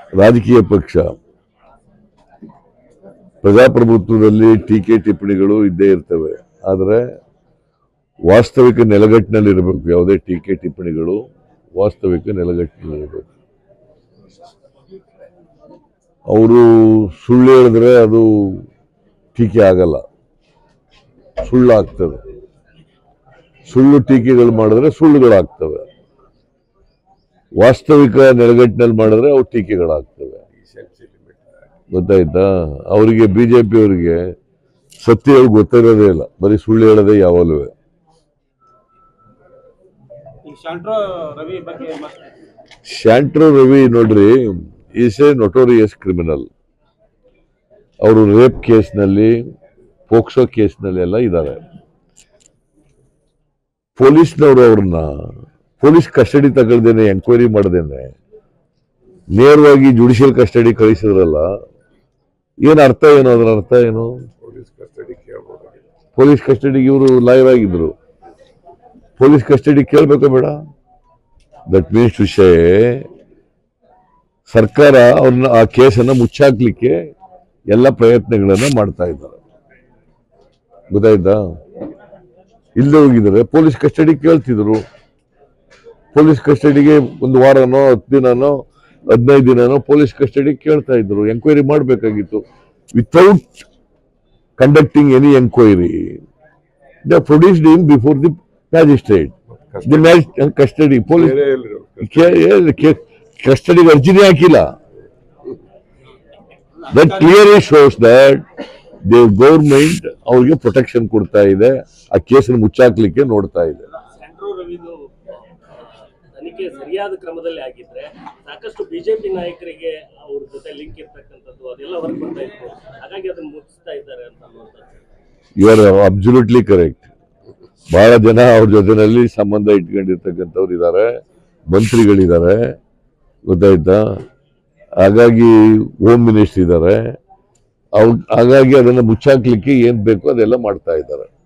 ರಾಜಕೀಯ ಪಕ್ಷ ಪ್ರಜಾಪ್ರಭುತ್ವದಲ್ಲಿ ಟೀಕೆ ಟಿಪ್ಪಣಿಗಳು ಇದ್ದೇ ಇರ್ತವೆ ಆದರೆ ವಾಸ್ತವಿಕ ನೆಲಗಟ್ಟಿನಲ್ಲಿ ಇರಬೇಕು ಯಾವುದೇ ಟೀಕೆ ಟಿಪ್ಪಣಿಗಳು ವಾಸ್ತವಿಕ ನೆಲಗಟ್ಟಿನಲ್ಲಿ ಇರಬೇಕು ಅವರು ಸುಳ್ಳು ಹೇಳಿದ್ರೆ ಅದು ಟೀಕೆ ಆಗಲ್ಲ ಸುಳ್ಳಾಗ್ತದೆ ಸುಳ್ಳು ಟೀಕೆಗಳು ಮಾಡಿದ್ರೆ ಸುಳ್ಳುಗಳಾಗ್ತವೆ ವಾಸ್ತವಿಕ ನೆಲಗಟ್ಟಿನಲ್ಲಿ ಮಾಡಿದ್ರೆ ಅವು ಟೀಕೆಗಳಾಗ್ತವೆ ಗೊತ್ತಾಯ್ತಾ ಅವರಿಗೆ ಬಿಜೆಪಿ ಅವರಿಗೆ ಸತ್ಯ ಹೇಳಿ ಗೊತ್ತಿರೋದೇ ಇಲ್ಲ ಬರೀ ಸುಳ್ಳು ಹೇಳೋದೇ ಯಾವಾಗಲೂ ಈ ಶಾಂಟ್ರೋ ರವಿ ಬಗ್ಗೆ ಮತ್ತೆ ಶಾಂಟ್ರೋ ರವಿ ನೋಡ್ರಿ ಈಸ್ ಎ ನೊಟೋರಿಯಸ್ ಕ್ರಿಮಿನಲ್ ಅವರು ರೇಪ್ ಕೇಸ್ನಲ್ಲಿ ಪೋಕ್ಸೋ ಕೇಸ್ನಲ್ಲಿ ಎಲ್ಲ ಇದ್ದಾರೆ ಪೊಲೀಸ್ನವರು ಅವ್ರನ್ನ ಪೊಲೀಸ್ ಕಸ್ಟಡಿ ತಗೊಳ್ದೇನೆ ಎಂಕ್ವೈರಿ ಮಾಡದೇನೆ ನೇರವಾಗಿ ಜುಡಿಷಿಯಲ್ ಕಸ್ಟಡಿ ಕಳಿಸಿದ್ರಲ್ಲ ಏನ್ ಅರ್ಥ ಏನು ಅದರ ಅರ್ಥ ಏನು ಪೊಲೀಸ್ ಕಸ್ಟಡಿ ಕೇಳ್ಬೋದು ಪೊಲೀಸ್ ಕಸ್ಟಡಿಗೆ ಇವರು ಲಾಯರ್ ಆಗಿದ್ರು ಪೊಲೀಸ್ ಕಸ್ಟಡಿ ಕೇಳಬೇಕಾ ಬೇಡ ದಟ್ ಮೀನ್ಸ್ ವಿಷಯ ಸರ್ಕಾರ ಅವ್ರನ್ನ ಆ ಕೇಸನ್ನ ಮುಚ್ಚಾಕ್ಲಿಕ್ಕೆ ಎಲ್ಲ ಪ್ರಯತ್ನಗಳನ್ನ ಮಾಡ್ತಾ ಇದ್ದಾರೆ ಗೊತ್ತಾಯ್ತಾ ಇಲ್ಲೇ ಹೋಗಿದ್ದಾರೆ ಪೊಲೀಸ್ ಕಸ್ಟಡಿ ಕೇಳ್ತಿದ್ರು ಪೊಲೀಸ್ ಕಸ್ಟಡಿಗೆ ಒಂದು ವಾರನೋ ಹತ್ತು ದಿನನೋ ಹದಿನೈದು ದಿನನೋ ಪೊಲೀಸ್ ಕಸ್ಟಡಿ ಕೇಳ್ತಾ ಇದ್ರು ಎಂಕ್ವೈರಿ ಮಾಡಬೇಕಾಗಿತ್ತು without conducting any inquiry, they produced him before the magistrate. The mag- custody, police, ಬೇರೆ ಎಲ್ಲಿರೋ ಕಸ್ಟಡಿಗೆ ಅರ್ಜಿನೇ ಹಾಕಿಲ್ಲ that clearly shows that they government ಅವ್ರಿಗೆ ಪ್ರೊಟೆಕ್ಷನ್ ಕೊಡ್ತಾ ಇದೆ ಆ ಕೇಸನ್ನು ಮುಚ್ಚಾಕ್ಲಿಕ್ಕೆ ನೋಡ್ತಾ ಇದೆ ಸ್ಯಾಂಡ್ರೋ ರವಿದು ತನಿಖೆ ಸರಿಯಾದ ಕ್ರಮದಲ್ಲಿ ಆಗಿದ್ರೆ ಸಾಕಷ್ಟು ಬಿಜೆಪಿ ನಾಯಕರಿಗೆ ಅವ್ರ ಜೊತೆ ಲಿಂಕ್ ಇರ್ತಕ್ಕಂಥದ್ದು ಅದೆಲ್ಲ ಹೊರಗೆ ಬರ್ತಾ ಇತ್ತು ಹಾಗಾಗಿ ಅದನ್ನ ಮುಚ್ಚಿಸ್ತಾ ಇದ್ದಾರೆ ಅಂತ ಅನ್ನುವಂಥದ್ದು ಯು ಆರ್ ಅಬ್ಸಲ್ಯೂಟ್ಲಿ ಕರೆಕ್ಟ್ ಬಹಳ ಜನ ಅವ್ರ ಜೊತೆನಲ್ಲಿ ಸಂಬಂಧ ಇಟ್ಕೊಂಡಿರ್ತಕ್ಕಂಥವ್ರು ಇದ್ದಾರೆ ಮಂತ್ರಿಗಳಿದ್ದಾರೆ ಗೊತ್ತಾಯ್ತಾ ಹಾಗಾಗಿ ಹೋಮ್ ಮಿನಿಸ್ಟರ್ ಇದ್ದಾರೆ ಅವ್ರು ಹಾಗಾಗಿ ಅದನ್ನ ಮುಚ್ಚಾಕ್ಲಿಕ್ಕೆ ಏನ್ ಬೇಕೋ ಅದೆಲ್ಲ ಮಾಡ್ತಾ ಇದ್ದಾರೆ